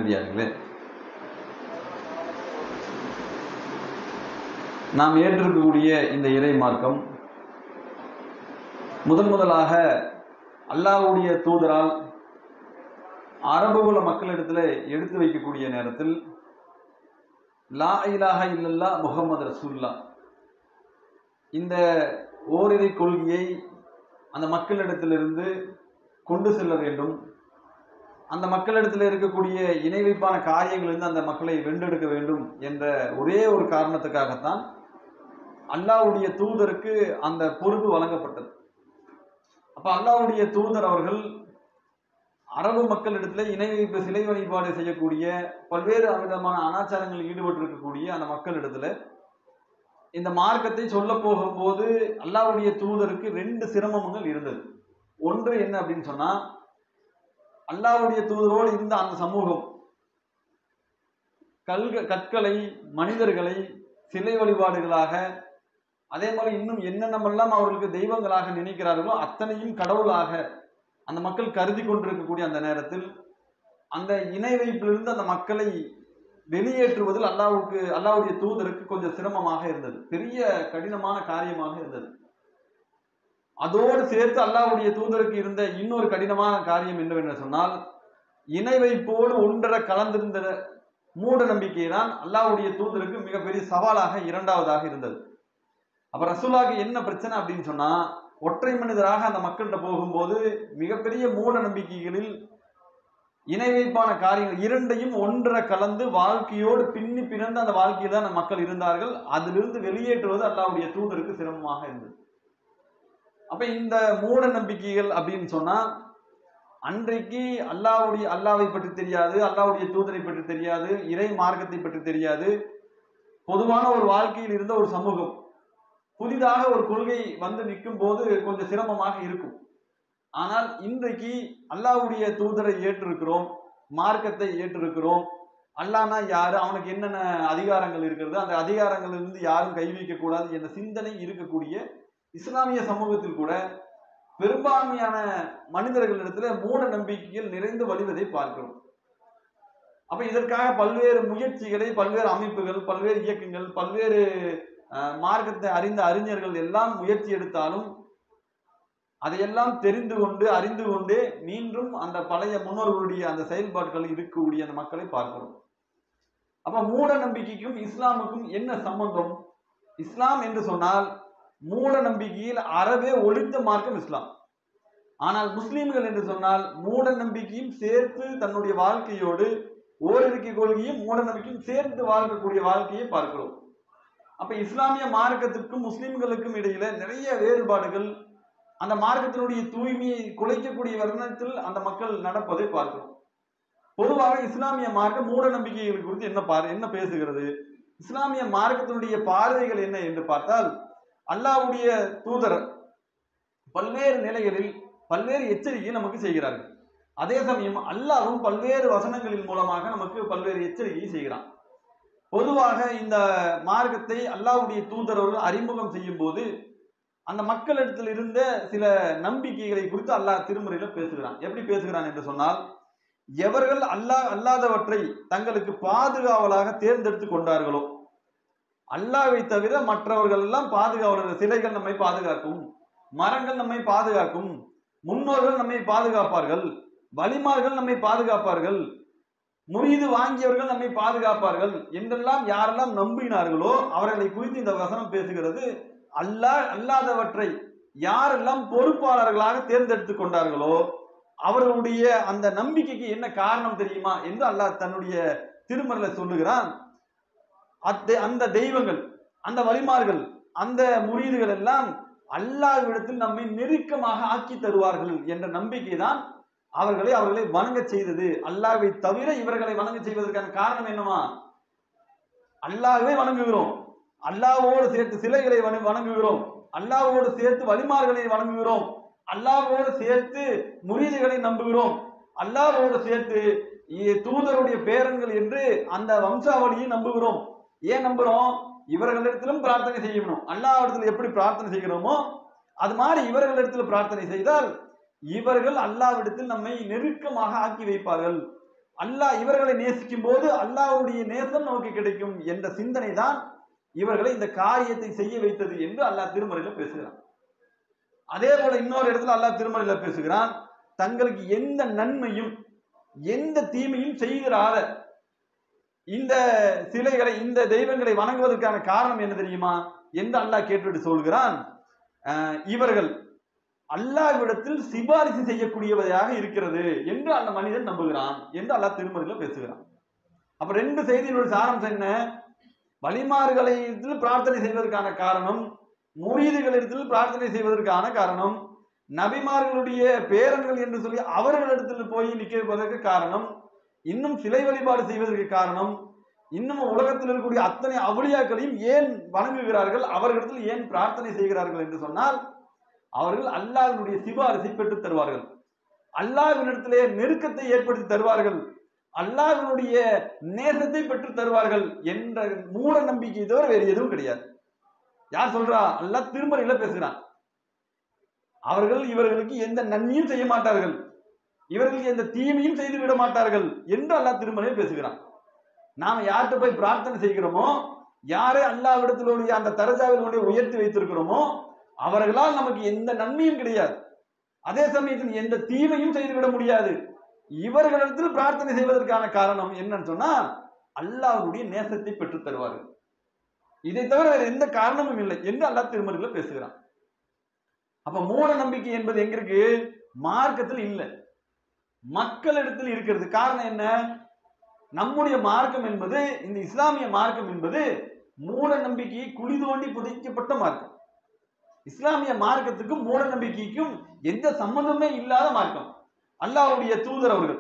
நல்லடியார்களே நாம் ஏற்றிருக்கக்கூடிய இந்த இறை மார்க்கம் முதன் முதலாக அல்லாஹ்வுடைய தூதரால் அரபுகுல மக்களிடத்தில் எடுத்து வைக்கக்கூடிய நேரத்தில் லா இலாஹ இல்லல்லா முகமது ரசூல்லா இந்த ஓரிரை கொள்கையை அந்த மக்களிடத்திலிருந்து கொண்டு செல்ல வேண்டும் அந்த மக்களிடத்தில் இருக்கக்கூடிய இணை வைப்பான காரியங்களிலிருந்து அந்த மக்களை வென்றெடுக்க வேண்டும் என்ற ஒரே ஒரு காரணத்துக்காகத்தான் அல்லாஹ்வுடைய தூதருக்கு அந்த பொறுப்பு வழங்கப்பட்டது அப்ப அல்லாஹ்வுடைய தூதர் அவர்கள் அரபு மக்களிடத்துல இணை வைப்பு சிலை வழிபாடு செய்யக்கூடிய பல்வேறு விதமான அனாச்சாரங்களில் ஈடுபட்டு இருக்கக்கூடிய அந்த மக்களிடத்துல இந்த மார்க்கத்தை சொல்ல போகும்போது அல்லாஹ்வுடைய தூதருக்கு ரெண்டு சிரமங்கள் இருந்தது ஒன்று என்ன அப்படின்னு சொன்னா அல்லாஹ்வுடைய தூதரோடு இருந்த அந்த சமூகம் கல்க கற்களை மனிதர்களை சிலை வழிபாடுகளாக அதே மாதிரி இன்னும் என்னென்னமெல்லாம் அவர்களுக்கு தெய்வங்களாக நினைக்கிறார்களோ அத்தனையும் கடவுளாக அந்த மக்கள் கருதி கொண்டிருக்கக்கூடிய அந்த நேரத்தில் அந்த இணை வைப்பிலிருந்து அந்த மக்களை வெளியேற்றுவதில் அல்லாவுக்கு அல்லாவுடைய தூதருக்கு கொஞ்சம் சிரமமாக இருந்தது பெரிய கடினமான காரியமாக இருந்தது அதோடு சேர்த்து அல்லாவுடைய தூதருக்கு இருந்த இன்னொரு கடினமான காரியம் என்னவென்று சொன்னால் இணை வைப்போடு ஒன்றரை கலந்திருந்த மூட நம்பிக்கை தான் அல்லாவுடைய தூதருக்கு மிகப்பெரிய சவாலாக இரண்டாவதாக இருந்தது அப்ப ரசூலாக்கு என்ன பிரச்சனை அப்படின்னு சொன்னா ஒற்றை மனிதராக அந்த மக்கள்கிட்ட போகும்போது மிகப்பெரிய மூட நம்பிக்கைகளில் இணை வைப்பான காரியங்கள் இரண்டையும் ஒன்றரை கலந்து வாழ்க்கையோடு பின்னி பிறந்த அந்த வாழ்க்கையில் தான் அந்த மக்கள் இருந்தார்கள் அதிலிருந்து வெளியேற்றுவது அல்லாவுடைய தூதருக்கு சிரமமாக இருந்தது அப்ப இந்த மூட நம்பிக்கைகள் அப்படின்னு சொன்னா அன்றைக்கு அல்லாவுடைய அல்லாவை பற்றி தெரியாது அல்லாவுடைய தூதரை பற்றி தெரியாது இறை மார்க்கத்தை பற்றி தெரியாது பொதுவான ஒரு வாழ்க்கையில் இருந்த ஒரு சமூகம் புதிதாக ஒரு கொள்கை வந்து நிற்கும் போது கொஞ்சம் சிரமமாக இருக்கும் ஆனால் இன்றைக்கு அல்லாவுடைய தூதரை ஏற்றிருக்கிறோம் மார்க்கத்தை ஏற்றிருக்கிறோம் அல்லானா யாரு அவனுக்கு என்னென்ன அதிகாரங்கள் இருக்கிறது அந்த அதிகாரங்களிலிருந்து யாரும் கை வைக்க கூடாது என்ற சிந்தனை இருக்கக்கூடிய இஸ்லாமிய சமூகத்தில் கூட பெரும்பான்மையான மனிதர்களிடத்துல மூட நம்பிக்கைகள் நிறைந்து வழிவதை பார்க்கிறோம் அப்ப இதற்காக பல்வேறு முயற்சிகளை பல்வேறு அமைப்புகள் பல்வேறு இயக்கங்கள் பல்வேறு அஹ், மார்க்கத்தை அறிந்த அறிஞர்கள் எல்லாம் முயற்சி எடுத்தாலும் அதையெல்லாம் தெரிந்து கொண்டு அறிந்து கொண்டே மீண்டும் அந்த பழைய முன்னோர்களுடைய அந்த செயல்பாடுகள் இருக்கக்கூடிய அந்த மக்களை பார்க்கிறோம் அப்ப மூட நம்பிக்கைக்கும் இஸ்லாமுக்கும் என்ன சம்பந்தம் இஸ்லாம் என்று சொன்னால் மூட நம்பிக்கையில் அறவே ஒழித்த மார்க்கம் இஸ்லாம் ஆனால் முஸ்லிம்கள் என்று சொன்னால் மூட நம்பிக்கையும் சேர்த்து தன்னுடைய வாழ்க்கையோடு ஓரிருக்கை கொள்கையும் மூட நம்பிக்கையும் சேர்த்து வாழ்க்கக்கூடிய வாழ்க்கையை பார்க்கிறோம் அப்ப இஸ்லாமிய மார்க்கத்திற்கும் முஸ்லிம்களுக்கும் இடையில நிறைய வேறுபாடுகள் அந்த மார்க்கத்தினுடைய தூய்மையை குலைக்கக்கூடிய வர்ணத்தில் அந்த மக்கள் நடப்பதை பார்க்கிறோம் பொதுவாக இஸ்லாமிய மார்க்கம் மூட நம்பிக்கைகள் குறித்து என்ன பார் என்ன பேசுகிறது இஸ்லாமிய மார்க்கத்தினுடைய பார்வைகள் என்ன என்று பார்த்தால் அல்லாஹ்வுடைய தூதர் பல்வேறு நிலைகளில் பல்வேறு எச்சரிக்கையை நமக்கு செய்கிறார்கள் அதே சமயம் அல்லாஹ்வும் பல்வேறு வசனங்களின் மூலமாக நமக்கு பல்வேறு எச்சரிக்கையை செய்கிறான் பொதுவாக இந்த மார்க்கத்தை அல்லாஹ்வுடைய தூதர் அவர்கள் அறிமுகம் செய்யும் போது அந்த மக்களிடத்தில் இருந்த சில நம்பிக்கைகளை குறித்து அல்லாஹ் திருமுறையில பேசுகிறான் எப்படி பேசுகிறான் என்று சொன்னால் எவர்கள் அல்லாஹ் அல்லாதவற்றை தங்களுக்கு பாதுகாவலாக தேர்ந்தெடுத்து கொண்டார்களோ அல்லாவை தவிர மற்றவர்கள் எல்லாம் பாதுகாவலர் சிலைகள் நம்மை பாதுகாக்கும் மரங்கள் நம்மை பாதுகாக்கும் முன்னோர்கள் நம்மை பாதுகாப்பார்கள் வலிமார்கள் நம்மை பாதுகாப்பார்கள் முறிது வாங்கியவர்கள் நம்மை பாதுகாப்பார்கள் என்றெல்லாம் யாரெல்லாம் நம்பினார்களோ அவர்களை குறித்து இந்த வசனம் பேசுகிறது அல்லாஹ் அல்லாதவற்றை யாரெல்லாம் பொறுப்பாளர்களாக தேர்ந்தெடுத்து கொண்டார்களோ அவர்களுடைய அந்த நம்பிக்கைக்கு என்ன காரணம் தெரியுமா என்று அல்லாஹ் தன்னுடைய திருமறையில சொல்லுகிறான் அத்த அந்த தெய்வங்கள் அந்த வழிமார்கள் அந்த முறியீடுகள் எல்லாம் அல்லாஹ்விடத்தில் நம்மை நெருக்கமாக ஆக்கி தருவார்கள் என்ற நம்பிக்கை தான் அவர்களை அவர்களை வணங்க செய்தது அல்லாஹ்வை தவிர இவர்களை வணங்க செய்வதற்கான காரணம் என்னவா அல்லாஹ்வை வணங்குகிறோம் அல்லாஹ்வோடு சேர்த்து சிலைகளை வண- வணங்குகிறோம் அல்லாஹ்வோடு சேர்த்து வழிமார்களை வணங்குகிறோம் அல்லாஹ்வோடு சேர்த்து முறியீடுகளை நம்புகிறோம் அல்லாஹ்வோடு சேர்த்து இ- தூதருடைய பேரன்கள் என்று அந்த வம்சாவளியை நம்புகிறோம் ஏன் நம்புறோம் இவர்களிடத்திலும் பிரார்த்தனை செய்யணும் அல்லாஹ்விடத்தில் எப்படி பிரார்த்தனை செய்கிறோமோ அது மாதிரி இவர்களிடத்தில் பிரார்த்தனை செய்தால் இவர்கள் அல்லாவிடத்தில் நம்மை நெருக்கமாக ஆக்கி வைப்பார்கள் அல்லாஹ் இவர்களை நேசிக்கும் போது அல்லாஹ்வுடைய நேசம் நமக்கு கிடைக்கும் என்ற சிந்தனை தான் இவர்களை இந்த காரியத்தை செய்ய வைத்தது என்று அல்லாஹ் திருமறையில பேசுகிறான் அதே போல இன்னொரு இடத்துல அல்லாஹ் திருமறையில பேசுகிறான் தங்களுக்கு எந்த நன்மையும் எந்த தீமையும் செய்கிறாத இந்த சிலைகளை இந்த தெய்வங்களை வணங்குவதற்கான காரணம் என்ன தெரியுமா என்று அல்லாஹ் கேட்டுவிட்டு சொல்கிறான் அஹ் இவர்கள் அல்லாஹ்விடத்தில் சிபாரிசு செய்யக்கூடியவையாக இருக்கிறது என்று அந்த மனிதன் நம்புகிறான் என்று அல்லாஹ் திருமறையில பேசுகிறான் அப்ப ரெண்டு செய்தியினுடைய சாராம்சம் என்ன வழிமாறுகளை பிரார்த்தனை செய்வதற்கான காரணம் முரீதுகளிடத்தில் பிரார்த்தனை செய்வதற்கான காரணம் நபிமார்களுடைய பேரன்கள் என்று சொல்லி அவர்களிடத்தில் போய் நிற்பதற்கு காரணம் இன்னும் சிலை வழிபாடு செய்வதற்கு காரணம் இன்னும் உலகத்தில் இருக்கக்கூடிய அத்தனை அவுளியாக்களையும் ஏன் வணங்குகிறார்கள் அவர்களிடத்தில் ஏன் பிரார்த்தனை செய்கிறார்கள் என்று சொன்னால் அவர்கள் அல்லாஹ்வினுடைய சிபாரிசை பெற்றுத் தருவார்கள் அல்லாஹ்வினிடத்திலே நெருக்கத்தை ஏற்படுத்தி தருவார்கள் அல்லாஹ்வினுடைய நேசத்தை பெற்றுத் தருவார்கள் என்ற மூட நம்பிக்கை தவிர வேறு எதுவும் கிடையாது யார் சொல்றா அல்லாஹ் திருமறையில பேசுகிறான் அவர்கள் இவர்களுக்கு எந்த நன்மையும் செய்ய மாட்டார்கள் இவர்களுக்கு எந்த தீமையும் செய்து விட மாட்டார்கள் என்று அல்லாஹ் திருமறையில் பேசுகிறான் நாம யார்கிட்ட போய் பிரார்த்தனை செய்கிறோமோ யாரை அல்லாவிடத்திலுடைய அந்த தரஜாவினுடைய உயர்த்தி வைத்திருக்கிறோமோ அவர்களால் நமக்கு எந்த நன்மையும் கிடையாது அதே சமயத்தில் எந்த தீமையும் செய்துவிட முடியாது இவர்களிடத்தில் பிரார்த்தனை செய்வதற்கான காரணம் என்னன்னு சொன்னா அல்லாஹ்வுடைய நேசத்தை பெற்றுத் தருவார்கள் இதை தவிர வேற எந்த காரணமும் இல்லை என்று அல்லாஹ் திருமறையில பேசுகிறான் அப்ப மூட நம்பிக்கை என்பது எங்க இருக்கு மார்க்கத்தில் இல்லை மக்களிடத்தில் இருக்கிறது காரணம் என்ன நம்முடைய மார்க்கம் என்பது இந்த இஸ்லாமிய மார்க்கம் என்பது மூட நம்பிக்கையை குழி தோண்டி புதைக்கப்பட்ட மார்க்கம் இஸ்லாமிய மார்க்கத்துக்கும் மூட நம்பிக்கைக்கும் எந்த சம்பந்தமே இல்லாத மார்க்கம் அல்லாஹ்வுடைய தூதர் அவர்கள்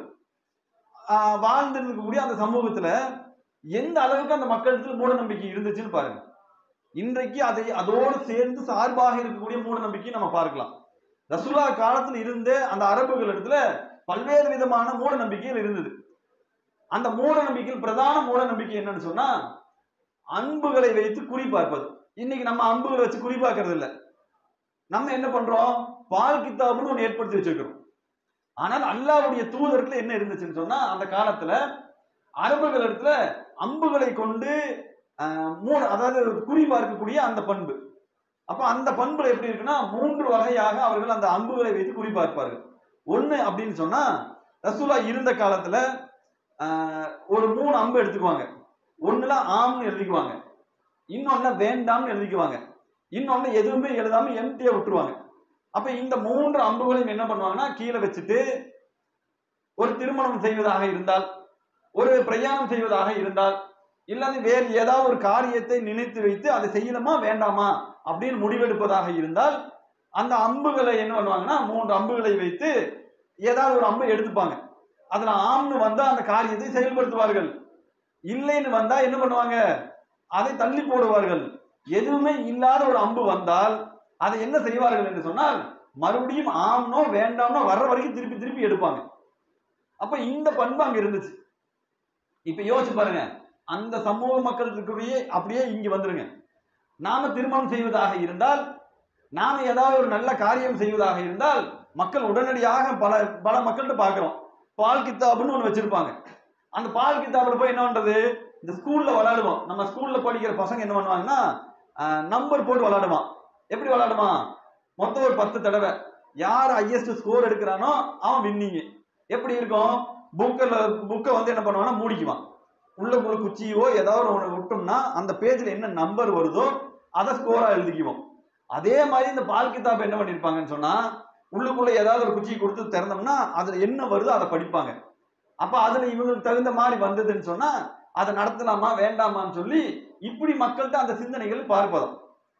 ஆஹ் வாழ்ந்திருக்கக்கூடிய அந்த சமூகத்துல எந்த அளவுக்கு அந்த மக்களிடத்தில் மூட நம்பிக்கை இருந்துச்சுன்னு பாருங்க இன்றைக்கு அதை அதோடு சேர்ந்து சார்பாக இருக்கக்கூடிய மூட நம்பிக்கையை நம்ம பார்க்கலாம் ரசூலா காலத்தில் இருந்த அந்த அரபுகள் இடத்துல பல்வேறு விதமான மூட நம்பிக்கைகள் இருந்தது அந்த மூட நம்பிக்கையில் பிரதான மூட நம்பிக்கை என்னன்னு சொன்னா அன்புகளை வைத்து குறி பார்ப்பது இன்னைக்கு நம்ம அம்புகளை வச்சு குறி பார்க்கறது இல்ல நம்ம என்ன பண்றோம் பால் கித்தாபுன்னு ஒன்று ஏற்படுத்தி வச்சிருக்கிறோம் ஆனால் அல்லாஹ்வுடைய தூதர்கள் என்ன இருந்துச்சுன்னு சொன்னா அந்த காலத்துல அரபுகள் இடத்துல அம்புகளை கொண்டு ஆஹ், மூணு அதாவது குறி பார்க்கக்கூடிய அந்த பண்பு அப்ப அந்த பண்புல எப்படி இருக்குன்னா மூன்று வகையாக அவர்கள் அந்த அம்புகளை வைத்து குறி பார்ப்பார்கள் ஒண்ணு அப்படின்னு சொன்னா ரசூலா இருந்த காலத்துல ஆஹ், ஒரு மூணு அம்பு எடுத்துக்குவாங்க ஒண்ணுல ஆம்னு எழுதிக்குவாங்க இன்னொன்னு வேண்டாம்னு எழுதிக்குவாங்க இன்னொன்னு எதுவுமே எழுதாம எம்டியா விட்டுருவாங்க அப்ப இந்த மூன்று அம்புகளையும் என்ன பண்ணுவாங்கன்னா கீழே வச்சுட்டு ஒரு திருமணம் செய்வதாக இருந்தால் ஒரு பிரயாணம் செய்வதாக இருந்தால் இல்லாது வேறு ஏதாவது ஒரு காரியத்தை நினைத்து வைத்து அதை செய்யணுமா வேண்டாமா அப்படின்னு முடிவெடுப்பதாக இருந்தால் அந்த அம்புகளை என்ன பண்ணுவாங்கன்னா மூன்று அம்புகளை வைத்து ஏதாவது ஒரு அம்பை எடுத்துப்பாங்க அதுல ஆம்னு வந்தா அந்த காரியத்தை செயல்படுத்துவார்கள் இல்லைன்னு வந்தா என்ன பண்ணுவாங்க அதை தள்ளி போடுவார்கள் எதுவுமே இல்லாத ஒரு அம்பு வந்தால் அதை என்ன செய்வார்கள் என்று சொன்னால் மறுபடியும் ஆம்னோ வேண்டாம்னோ வர்ற வரைக்கும் திருப்பி திருப்பி எடுப்பாங்க அப்ப இந்த பண்பு அங்க இருந்துச்சு இப்ப யோசிச்சு பாருங்க அந்த சமூக மக்கள் இருக்கக்கூடிய அப்படியே இங்க வந்துருங்க நாம திருமணம் செய்வதாக இருந்தால் நாம ஏதாவது ஒரு நல்ல காரியம் செய்வதாக இருந்தால் மக்கள் உடனடியாக பல பல மக்கள்கிட்ட பார்க்கிறோம் பால் கித்தாப்னு ஒன்று வச்சிருப்பாங்க அந்த பால் கித்தாப்ல போய் என்ன பண்றது இந்த ஸ்கூல்ல விளையாடுவோம் நம்ம ஸ்கூல்ல படிக்கிற பசங்க என்ன பண்ணுவாங்கன்னா நம்பர் போட்டு விளையாடுவான் எப்படி விளையாடுவான் மொத்தம் ஒரு பத்து தடவை யார் ஹையஸ்ட் ஸ்கோர் எடுக்கிறானோ அவன் வின்னிங்க எப்படி இருக்கும் புக்கில் புக்கை வந்து என்ன பண்ணுவான்னா மூடிக்குவான் உள்ள ஒரு குச்சியோ ஏதாவது ஒன்று விட்டோம்னா அந்த பேஜ்ல என்ன நம்பர் வருதோ அதை ஸ்கோரா எழுதிக்குவோம் அதே மாதிரி இந்த பால் கிதாப் என்ன பண்ணிருப்பாங்கன்னு சொன்னா உள்ளுக்குள்ள ஏதாவது ஒரு குச்சியை கொடுத்து திறந்தோம்னா அதுல என்ன வருதோ அதை படிப்பாங்க அப்ப அதுல இவங்களுக்கு தகுந்த மாதிரி வந்ததுன்னு சொன்னா அதை நடத்தலாமா வேண்டாமான்னு சொல்லி இப்படி மக்கள்கிட்ட அந்த சிந்தனைகள் பார்ப்பதும்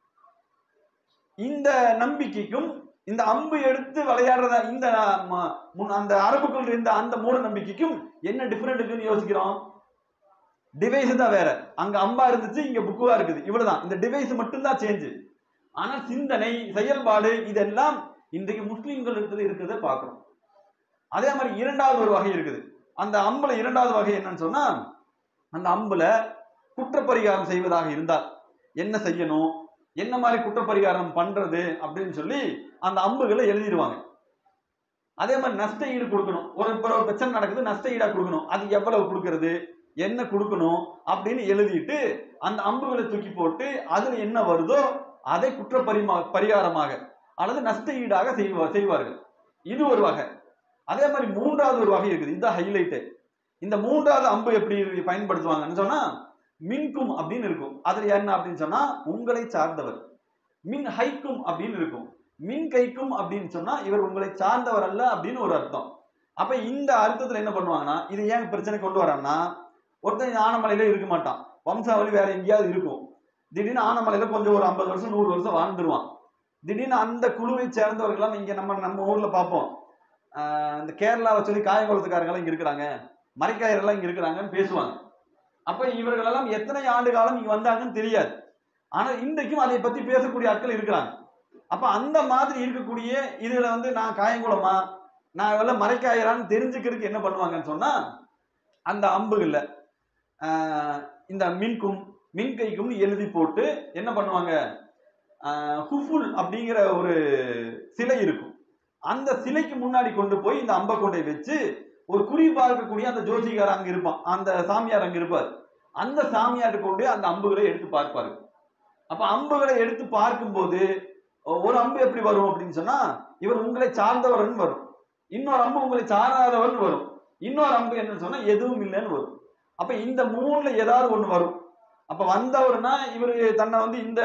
இந்த நம்பிக்கைக்கும் இந்த அம்பு எடுத்து விளையாடுறத இந்த ம- முன் அந்த அரபுக்குள் இருந்த அந்த மூட நம்பிக்கைக்கும் என்ன டிஃபரெண்ட் இருக்குன்னு யோசிக்கிறோம் டிவைஸ் தான் வேற அங்க அம்பா இருந்துச்சு இங்க புக்குவா இருக்குது இவ்வளவுதான் இந்த டிவைஸ் மட்டும்தான் சேஞ்ச் ஆனா சிந்தனை செயல்பாடு இதெல்லாம் இன்றைக்கு முஸ்லிம்கள் இடத்துல இருக்கிறத பார்க்கிறோம் அதே மாதிரி இரண்டாவது ஒரு வகை இருக்குது அந்த அம்புல இரண்டாவது வகை என்னன்னு சொன்னா அந்த அம்புல குற்றப்பரிகாரம் செய்வதாக இருந்தால் என்ன செய்யணும் என்ன மாதிரி குற்றப்பரிகாரம் பண்றது அப்படின்னு சொல்லி அந்த அம்புகளை எழுதிடுவாங்க அதே மாதிரி நஷ்ட ஈடு கொடுக்கணும் ஒரு இப்ப ஒரு பிரச்சனை நடக்குது நஷ்ட ஈடா கொடுக்கணும் அது எவ்வளவு கொடுக்கறது என்ன கொடுக்கணும் அப்படின்னு எழுதிட்டு அந்த அம்புகளை தூக்கி போட்டு அதுல என்ன வருதோ அதை குற்ற பரிமா பரிகாரமாக அல்லது நஷ்ட ஈடாக செய்வா செய்வார்கள் இது ஒரு வகை அதே மாதிரி மூன்றாவது ஒரு வகை இருக்குது இதுதான் ஹைலைட்டு இந்த மூன்றாவது அம்பு எப்படி பயன்படுத்துவாங்கன்னு சொன்னா மின்கும் அப்படின்னு இருக்கும் அதுல என்ன அப்படின்னு சொன்னா உங்களை சார்ந்தவர் மின் ஹைக்கும் அப்படின்னு இருக்கும் மின் கைக்கும் அப்படின்னு சொன்னா இவர் உங்களை சார்ந்தவர் அல்ல அப்படின்னு ஒரு அர்த்தம் அப்ப இந்த அர்த்தத்துல என்ன பண்ணுவாங்கன்னா இது ஏன் பிரச்சனை கொண்டு வரான்னா ஒருத்தன் ஆனமலையில இருக்க மாட்டான் வம்சாவளி வேற எங்கேயாவது இருக்கும் திடீர்னு ஆனமலையில கொஞ்சம் ஒரு ஐம்பது வருஷம் நூறு வருஷம் வாழ்ந்துருவான் திடீர்னு அந்த குழுவை சேர்ந்தவர்கள்லாம் இங்க நம்ம நம்ம ஊர்ல பார்ப்போம் ஆஹ் இந்த கேரளாவை சொல்லி காயங்குளத்துக்காரங்களாம் இங்க இருக்கிறாங்க மரைக்காயரெல்லாம் இங்க இருக்கிறாங்கன்னு பேசுவாங்க அப்ப இவர்களெல்லாம் எத்தனை ஆண்டு காலம் இங்க வந்தாங்கன்னு தெரியாது ஆனா இன்றைக்கும் அதை பத்தி பேசக்கூடிய ஆட்கள் இருக்கிறாங்க அப்ப அந்த மாதிரி இருக்கக்கூடிய இதுல வந்து நான் காயங்குளமா நான் இவெல்லாம் மறைக்காயிரான்னு தெரிஞ்சுக்கிறதுக்கு என்ன பண்ணுவாங்கன்னு சொன்னா அந்த அம்புகள்ல ஆஹ் இந்த மின்கும் மின்கைக்கும் எழுதி போட்டு என்ன பண்ணுவாங்க ஆஹ் ஹுஃபுல் அப்படிங்கிற ஒரு சிலை இருக்கும் அந்த சிலைக்கு முன்னாடி கொண்டு போய் இந்த அம்பை கொண்டு போய் வச்சு ஒரு குறி பார்க்கக்கூடிய அந்த ஜோசிகார் அங்க இருப்பான் அந்த சாமியார் அங்க இருப்பார் அந்த சாமியார்ட்ட கொண்டு போய் அந்த அம்புகளை எடுத்து பார்ப்பாரு அப்ப அம்புகளை எடுத்து பார்க்கும்போது ஒரு அம்பு எப்படி வரும் அப்படின்னு சொன்னா இவர் உங்களை சார்ந்தவர்னு வரும் இன்னொரு அம்பு உங்களை சாராதவர்னு வரும் இன்னொரு அம்பு என்னன்னு சொன்னா எதுவும் இல்லைன்னு வரும் அப்ப இந்த மூணுல ஏதாவது ஒண்ணு வரும் அப்ப வந்தவர்னா இவர் தன்னை வந்து இந்த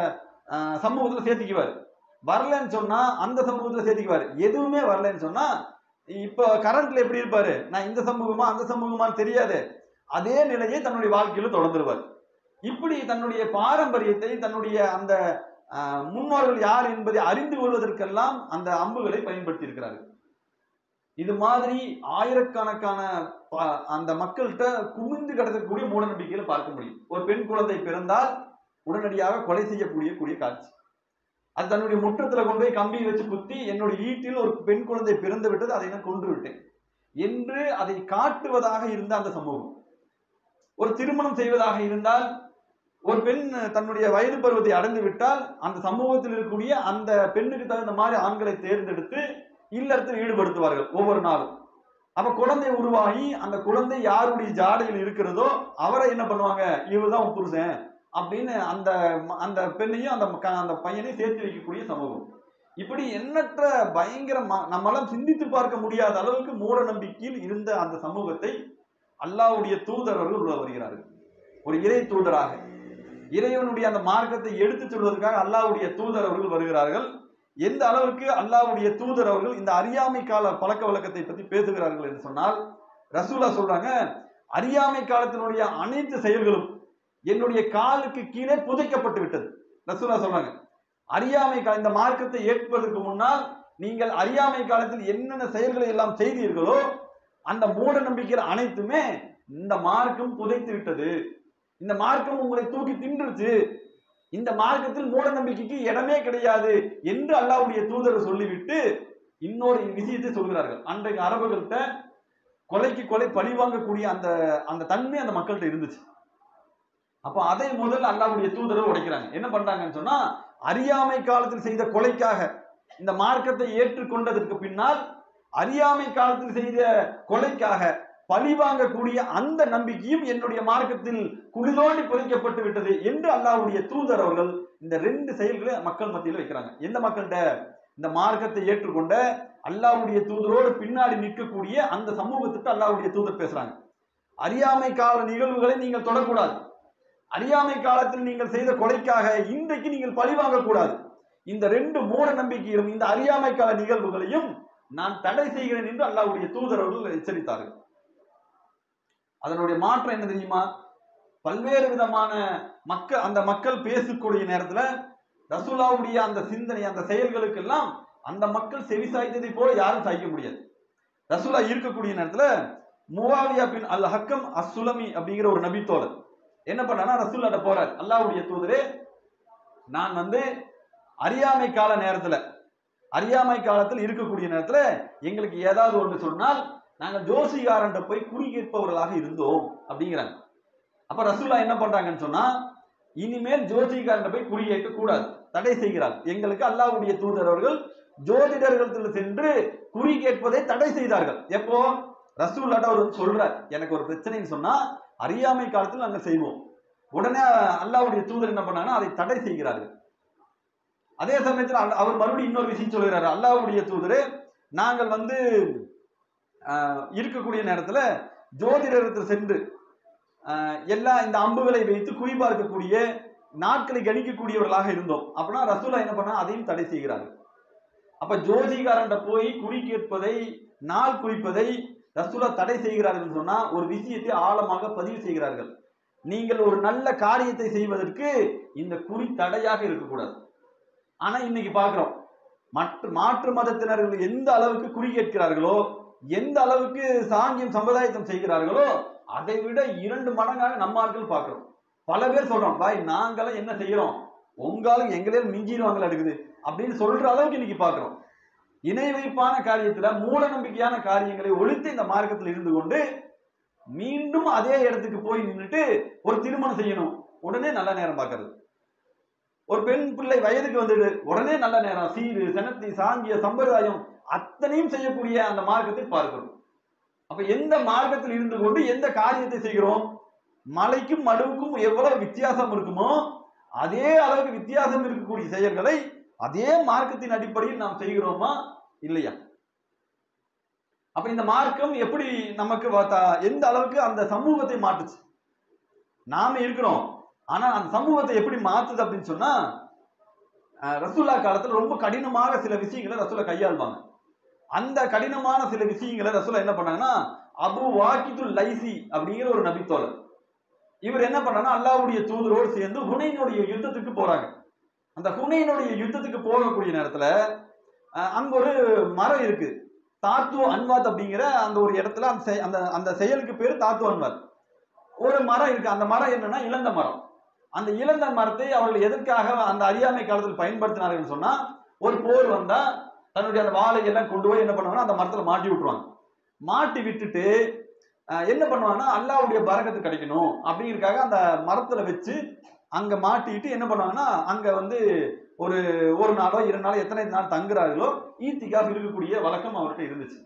ஆஹ், சமூகத்துல சேர்த்துக்குவார் வரலன்னு சொன்னா அந்த சமூகத்துல சேர்த்துக்குவார் எதுவுமே வரலன்னு சொன்னா இப்ப கரண்ட்ல எப்படி இருப்பாரு நான் இந்த சமூகமா அந்த சமூகமான்னு தெரியாது அதே நிலையை தன்னுடைய வாழ்க்கையில தொடர்ந்துருவார் இப்படி தன்னுடைய பாரம்பரியத்தை தன்னுடைய அந்த ஆஹ், முன்னோர்கள் யார் என்பதை அறிந்து கொள்வதற்கெல்லாம் அந்த அம்புகளை பயன்படுத்தி இருக்கிறார்கள் இது மாதிரி ஆயிரக்கணக்கான ப- அந்த மக்கள்கிட்ட குமிந்து கிடக்கக்கூடிய மூட நம்பிக்கையில பார்க்க முடியும் ஒரு பெண் குழந்தை பிறந்தால் உடனடியாக கொலை செய்யக்கூடிய கூடிய காட்சி அது தன்னுடைய முற்றத்துல கொண்டு போய் கம்பியை வச்சு குத்தி என்னுடைய வீட்டில் ஒரு பெண் குழந்தை பிறந்து விட்டது அதை நான் கொன்று விட்டேன் என்று அதை காட்டுவதாக இருந்த அந்த சமூகம் ஒரு திருமணம் செய்வதாக இருந்தால் ஒரு பெண் தன்னுடைய வயது பருவத்தை அடைந்து விட்டால் அந்த சமூகத்தில் இருக்கக்கூடிய அந்த பெண்ணுக்கு தகுந்த மாதிரி ஆண்களை தேர்ந்தெடுத்து இல்லறத்தில் ஈடுபடுத்துவார்கள் ஒவ்வொரு நாளும் அப்ப குழந்தை உருவாகி அந்த குழந்தை யாருடைய ஜாடையில் இருக்கிறதோ அவரை என்ன பண்ணுவாங்க இவர்தான் உன் புருஷன் அப்படின்னு அந்த ம- அந்த பெண்ணையும் அந்த ம- அந்த பையனையும் சேர்த்து வைக்கக்கூடிய சமூகம் இப்படி எண்ணற்ற பயங்கர ம- நம்மளாம் சிந்தித்து பார்க்க முடியாத அளவுக்கு மூட நம்பிக்கையில் இருந்த அந்த சமூகத்தை அல்லாஹ்வுடைய தூதரர்கள் உள்ள வருகிறார்கள் ஒரு இறை தூதராக இறைவனுடைய அந்த மார்க்கத்தை எடுத்துச் சொல்வதற்காக அல்லாஹ்வுடைய தூதர் அவர்கள் வருகிறார்கள் எந்த அளவுக்கு அல்லாஹ்வுடைய தூதர் அவர்கள் இந்த அறியாமை கால பழக்க வழக்கத்தை பத்தி பேசுகிறார்கள் என்று சொன்னால் ரசூலா சொல்றாங்க அறியாமை காலத்தினுடைய அனைத்து செயல்களும் என்னுடைய காலுக்கு கீழே புதைக்கப்பட்டு விட்டது ரசூலா சொல்றாங்க அறியாமை கா- இந்த மார்க்கத்தை ஏற்பதற்கு முன்னால் நீங்கள் அறியாமை காலத்தில் என்னென்ன செயல்களை எல்லாம் செய்தீர்களோ அந்த மூட நம்பிக்கைகள் அனைத்துமே இந்த மார்க்கம் புதைத்து விட்டது இந்த மார்க்கம் உங்களை தூக்கி தின்றுச்சு இந்த மார்க்கத்தில் மூட நம்பிக்கைக்கு இடமே கிடையாது என்று அல்லாஹ்வுடைய தூதர் சொல்லிவிட்டு இன்னொரு விஷயத்தை சொல்கிறார்கள் அன்றைக்கு அரபுகள்கிட்ட கொலைக்கு கொலை பழி வாங்கக்கூடிய அந்த அந்த தன்மை அந்த மக்கள்கிட்ட இருந்துச்சு அப்ப அதை முதல்ல அல்லாஹ்வுடைய தூதரை உடைக்கிறாங்க என்ன பண்றாங்கன்னு சொன்னா அறியாமை காலத்தில் செய்த கொலைக்காக இந்த மார்க்கத்தை ஏற்றுக்கொண்டதற்கு பின்னால் அறியாமை காலத்தில் செய்த கொலைக்காக பழி வாங்கக்கூடிய அந்த நம்பிக்கையும் என்னுடைய மார்க்கத்தில் குளிதோண்டி புதைக்கப்பட்டு விட்டது என்று அல்லாஹ்வுடைய தூதர் அவர்கள் இந்த ரெண்டு செயல்களை மக்கள் மத்தியில் வைக்கிறாங்க எந்த மக்கள்கிட்ட இந்த மார்க்கத்தை ஏற்றுக்கொண்ட அல்லாஹ்வுடைய தூதரோடு பின்னாடி நிற்கக்கூடிய அந்த சமூகத்துக்கு அல்லாஹ்வுடைய தூதர் பேசுறாங்க அறியாமை கால நிகழ்வுகளை நீங்கள் தொடக்கூடாது அறியாமை காலத்தில் நீங்கள் செய்த கொலைக்காக இன்றைக்கு நீங்கள் பழி வாங்கக்கூடாது இந்த ரெண்டு மூட நம்பிக்கையிலும் இந்த அறியாமை கால நிகழ்வுகளையும் நான் தடை செய்கிறேன் என்று அல்லாஹ்வுடைய தூதர் அவர்கள் எச்சரித்தார்கள் அதனுடைய மாற்றம் என்ன தெரியுமா பல்வேறு விதமான மக்கள் அந்த மக்கள் பேசக்கூடிய நேரத்துல ரசூலாவுடைய அந்த சிந்தனை அந்த செயல்களுக்கெல்லாம் அந்த மக்கள் செவி சாய்த்ததை போல யாரும் சாய்க்க முடியாது ரசூலா இருக்கக்கூடிய நேரத்துல முவாவியா பின் அல் ஹக்கம் அஸ்ஸுலமி அப்படிங்கிற ஒரு நபித்தோழர் என்ன பண்ணானா ரசூல்லாட்ட போறார் அல்லாஹ்வுடைய தூதரே நான் வந்து அறியாமை கால நேரத்துல அறியாமை காலத்தில் இருக்கக்கூடிய நேரத்துல எங்களுக்கு ஏதாவது ஒன்று சொன்னால் நாங்கள் ஜோசிகாரன்ட்ட போய் குறி கேட்பவர்களாக இருந்தோம் அப்படிங்கிறாங்க அப்ப ரசூலா என்ன பண்றாங்கன்னு சொன்னா இனிமேல் ஜோசிகாரன்ட்ட போய் குறி கேட்க கூடாது தடை செய்கிறார் எங்களுக்கு அல்லாஹ்வுடைய தூதர் அவர்கள் ஜோதிடர்களிடத்தில் சென்று குறி கேட்பதை தடை செய்தார்கள் எப்போ ரசூல்லாட்ட அவர் வந்து சொல்றார் எனக்கு ஒரு பிரச்சனைன்னு சொன்னா அறியாமை காலத்தில் நாங்கள் செய்வோம் உடனே அல்லாவுடைய தூதர் என்ன பண்ணாங்கன்னா அதை தடை செய்கிறார்கள் அதே சமயத்தில் அல்ல- அவர் மறுபடியும் இன்னொரு விஷயம் சொல்கிறாரு அல்லாஹ்வுடைய தூதரே நாங்கள் வந்து ஆஹ், இருக்கக்கூடிய நேரத்துல ஜோதிடத்தில் சென்று ஆஹ், எல்லா இந்த அம்புகளை வைத்து குறிபார்க்கக்கூடிய நாட்களை கணிக்கக்கூடியவர்களாக இருந்தோம் அப்படின்னா ரசூலா என்ன பண்ணா அதையும் தடை செய்கிறார்கள் அப்ப ஜோதிகாரன்ட்ட போய் குறி கேட்பதை நாள் குறிப்பதை ரசூலா தடை செய்கிறார்கள் சொன்னா ஒரு விஷயத்தை ஆழமாக பதிவு செய்கிறார்கள் நீங்கள் ஒரு நல்ல காரியத்தை செய்வதற்கு இந்த குறி தடையாக இருக்கக்கூடாது ஆனா இன்னைக்கு பார்க்கிறோம் மற்ற மாற்று மதத்தினர்கள் எந்த அளவுக்கு குறி கேட்கிறார்களோ எந்த அளவுக்கு சாங்கியம் சம்பிரதாயத்தம் செய்கிறார்களோ அதை விட இரண்டு மடங்காக நம்ம ஆட்கள் பார்க்கிறோம் பல பேர் சொல்றோம் பாய் நாங்களாம் என்ன செய்யறோம் உங்களும் எங்களே மிஞ்சிடுவாங்களா இருக்குது அப்படின்னு சொல்ற அளவுக்கு இன்னைக்கு பார்க்கிறோம் இணை வைப்பான காரியத்துல மூட நம்பிக்கையான காரியங்களை ஒழித்து இந்த மார்க்கத்தில் இருந்து கொண்டு மீண்டும் அதே இடத்துக்கு போய் நின்னுட்டு ஒரு திருமணம் செய்யணும் உடனே நல்ல நேரம் பார்க்கறது ஒரு பெண் பிள்ளை வயதுக்கு வந்துடு உடனே நல்ல நேரம் சீரு செனத்தி சாங்கிய சம்பிரதாயம் அத்தனையும் செய்யக்கூடிய அந்த மார்க்கத்தை பார்க்கிறோம் அப்ப எந்த மார்க்கத்தில் இருந்து கொண்டு எந்த காரியத்தை செய்கிறோம் மலைக்கும் மடுவுக்கும் எவ்வளவு வித்தியாசம் இருக்குமோ அதே அளவுக்கு வித்தியாசம் இருக்கக்கூடிய செயல்களை அதே மார்க்கத்தின் அடிப்படையில் நாம் செய்கிறோமா இல்லையா அப்ப இந்த மார்க்கம் எப்படி நமக்கு வ- எந்த அளவுக்கு அந்த சமூகத்தை மாற்றுச்சு நாம இருக்கிறோம் ஆனா அந்த சமூகத்தை எப்படி மாத்துது அப்படின்னு சொன்னா அஹ், ரசூல்லா காலத்துல ரொம்ப கடினமாக சில விஷயங்களை ரசூலா கையாள்வாங்க அந்த கடினமான சில விஷயங்களை ரசூலா என்ன பண்ணாங்கன்னா அபு வாக்கித்துல் லைசி அப்படிங்கிற ஒரு நபித்தோழர் இவர் என்ன பண்ணாங்கன்னா அல்லாஹ்வுடைய தூதரோடு சேர்ந்து ஹுனைனுடைய யுத்தத்துக்கு போறாங்க அந்த ஹுனைனுடைய யுத்தத்துக்கு போகக்கூடிய நேரத்துல அஹ், அங்க ஒரு மரம் இருக்கு தாத்து அன்வாத் அப்படிங்கிற அந்த ஒரு இடத்துல அந்த செய- அந்த அந்த செயலுக்கு பேரு தாத்து அன்வாத் ஒரு மரம் இருக்கு அந்த மரம் என்னன்னா இளந்த மரம் அந்த இளந்த மரத்தை அவர்கள் எதற்காக அந்த அறியாமை காலத்தில் பயன்படுத்தினார்கள் சொன்னா ஒரு போர் வந்தா தன்னுடைய அந்த வாழை எல்லாம் கொண்டு போய் என்ன பண்ணுவாங்கன்னா அந்த மரத்துல மாட்டி விட்டுருவாங்க மாட்டி விட்டுட்டு அஹ், என்ன பண்ணுவாங்கன்னா அல்லாவுடைய பரக்கத்து கிடைக்கணும் அப்படிங்கிறதுக்காக அந்த மரத்துல வச்சு அங்க மாட்டிட்டு என்ன பண்ணுவாங்கன்னா அங்க வந்து ஒரு ஒரு நாளோ இரண்டு நாளோ எத்தனை நாள் தங்குறார்களோ ஈத்திகாஃப் இருக்கக்கூடிய வழக்கம் அவர்கிட்ட இருந்துச்சு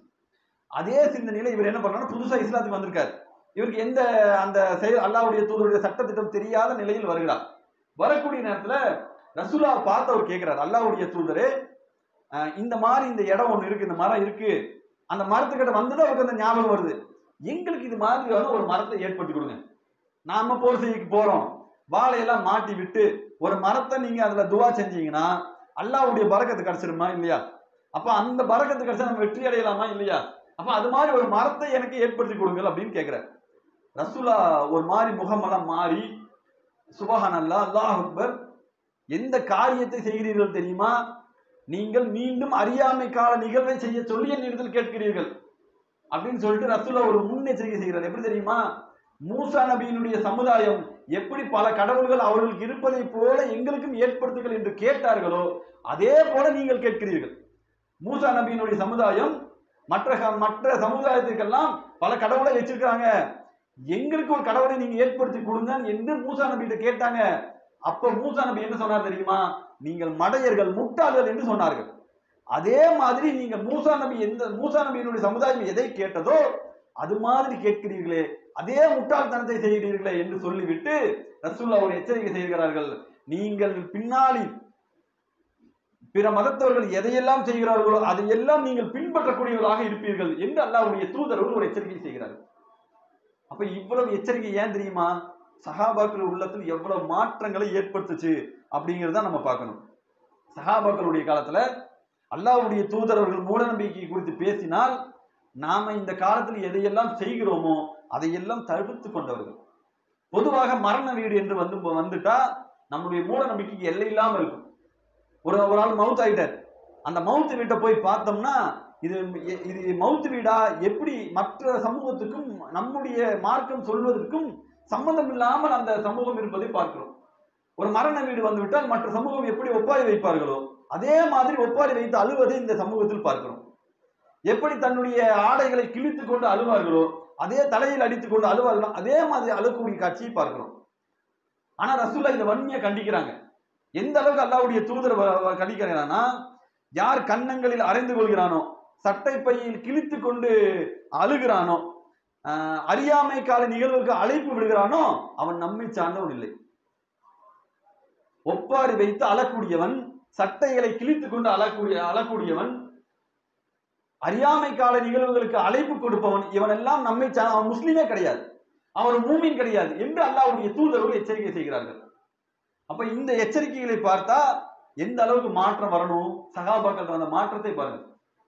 அதே சிந்தனையில இவர் என்ன பண்ணாருன்னா புதுசா இஸ்லாத்துக்கு வந்திருக்காரு இவருக்கு எந்த அந்த செயல் அல்லாவுடைய தூதருடைய சட்டத்திட்டம் தெரியாத நிலையில் வருகிறார் வரக்கூடிய நேரத்துல ரசூலா பார்த்து அவர் கேட்கிறார் அல்லாவுடைய தூதரே அஹ், இந்த மாதிரி இந்த இடம் ஒண்ணு இருக்கு இந்த மரம் இருக்கு அந்த மரத்துக்கிட்ட வந்ததும் அவருக்கு அந்த ஞாபகம் வருது எங்களுக்கு இது மாதிரியான ஒரு மரத்தை ஏற்படுத்தி கொடுங்க நாம போர் செய்யக்கு போறோம் வாழையெல்லாம் மாட்டி விட்டு ஒரு மரத்தை நீங்க அதுல துவா செஞ்சீங்கன்னா அல்லாவுடைய பரக்கத்து கிடைச்சிருமா இல்லையா அப்ப அந்த பரக்கத்து கிடைச்சா நம்ம வெற்றி அடையலாமா இல்லையா அப்ப அது மாதிரி ஒரு மரத்தை எனக்கு ஏற்படுத்தி கொடுங்கள் அப்படின்னு கேட்கிறார் ரசூலா ஒரு மாதிரி முகமெல்லாம் மாறி சுபஹான் அல்லா அல்லாஹ் அக்பர் எந்த காரியத்தை செய்கிறீர்கள் தெரியுமா நீங்கள் மீண்டும் அறியாமை கால நிகழ்வை செய்ய சொல்லி என்னிடத்தில் கேட்கிறீர்கள் அப்படின்னு சொல்லிட்டு ரசூலா ஒரு முன்னெச்சரிக்கை செய்கிறார் எப்படி தெரியுமா மூசா நபியினுடைய சமுதாயம் எப்படி பல கடவுள்கள் அவர்களுக்கு இருப்பதை போல எங்களுக்கும் ஏற்படுத்துங்கள் என்று கேட்டார்களோ அதே போல நீங்கள் கேட்கிறீர்கள் மூசா நபியினுடைய சமுதாயம் மற்ற க- மற்ற சமுதாயத்துக்கெல்லாம் பல கடவுளை வச்சிருக்காங்க எங்களுக்கு ஒரு கடவுளை நீங்க ஏற்படுத்தி கொடுங்க என்று மூசா நபிகிட்ட கேட்டாங்க அப்ப மூசா நபி என்ன சொன்னார் தெரியுமா நீங்கள் மடையர்கள் முட்டாள்கள் என்று சொன்னார்கள் அதே மாதிரி நீங்க மூசா நபி எந்த மூசா நபியினுடைய சமுதாயம் எதை கேட்டதோ அது மாதிரி கேட்கிறீர்களே அதே முட்டாள்தனத்தை செய்கிறீர்களே என்று சொல்லிவிட்டு ரசூல்லா ஒரு எச்சரிக்கை செய்கிறார்கள் நீங்கள் பின்னாளில் பிற மதத்தவர்கள் எதையெல்லாம் செய்கிறார்களோ அதையெல்லாம் நீங்கள் பின்பற்றக்கூடியவர்களாக இருப்பீர்கள் என்று அல்லாஹ்வுடைய தூதர்கள் ஒரு எச்சரிக்கை செய்கிறார்கள் அப்ப இவ்வளவு எச்சரிக்கை ஏன் தெரியுமா சஹாபாக்கள் உள்ளத்தில் எவ்வளவு மாற்றங்களை ஏற்படுத்துச்சு அப்படிங்கிறத நம்ம பார்க்கணும் சஹாபாக்களுடைய காலத்துல அல்லாஹ்வுடைய தூதரவர்கள் மூடநம்பிக்கை குறித்து பேசினால் நாம இந்த காலத்தில் எதையெல்லாம் செய்கிறோமோ அதையெல்லாம் தடுத்து கொண்டவர்கள் பொதுவாக மரண வீடு என்று வந்து வந்துட்டா நம்முடைய மூட நம்பிக்கைக்கு எல்லை இல்லாம இருக்கும் ஒரு ஒரு ஆள் மவுத் ஆயிட்டார் அந்த மவுத் வீட்டை போய் பார்த்தோம்னா இது இது மவுத் வீடா எப்படி மற்ற சமூகத்துக்கும் நம்முடைய மார்க்கம் சொல்வதற்கும் சம்பந்தம் இல்லாமல் அந்த சமூகம் இருப்பதை பார்க்கிறோம் ஒரு மரண வீடு வந்து விட்டால் மற்ற சமூகம் எப்படி ஒப்பாரி வைப்பார்களோ அதே மாதிரி ஒப்பாரி வைத்து அழுவதை இந்த சமூகத்தில் பார்க்கிறோம் எப்படி தன்னுடைய ஆடைகளை கிழித்து கொண்டு அழுவார்களோ அதே தலையில் அடித்துக் கொண்டு அழுவார்களோ அதே மாதிரி அழுகக்கூடிய காட்சியை பார்க்கிறோம் ஆனா ரசூல்லா இந்த வன்மையை கண்டிக்கிறாங்க எந்த அளவுக்கு அல்லாஹ்வுடைய தூதர் வ- வ- கண்டிக்கிறானா யார் கன்னங்களில் அறைந்து கொள்கிறானோ சட்டை பையில் கிழித்து கொண்டு அழுகிறானோ ஆஹ் அறியாமை கால நிகழ்வுக்கு அழைப்பு விடுகிறானோ அவன் நம்மை சார்ந்தவன் இல்லை ஒப்பாரி வைத்து அழக்கூடியவன் சட்டைகளை கிழித்துக் கொண்டு அழக்கூடிய அழக்கூடியவன் அறியாமை கால நிகழ்வுகளுக்கு அழைப்பு கொடுப்பவன் இவன் எல்லாம் நம்மை சா- அவன் முஸ்லீமே கிடையாது அவன் மூமின் கிடையாது என்று அல்லாஹ்வுடைய தூதர்கள் எச்சரிக்கை செய்கிறார்கள் அப்ப இந்த எச்சரிக்கைகளை பார்த்தா எந்த அளவுக்கு மாற்றம் வரணும் சகாபாக்கள் அந்த மாற்றத்தை பாருங்க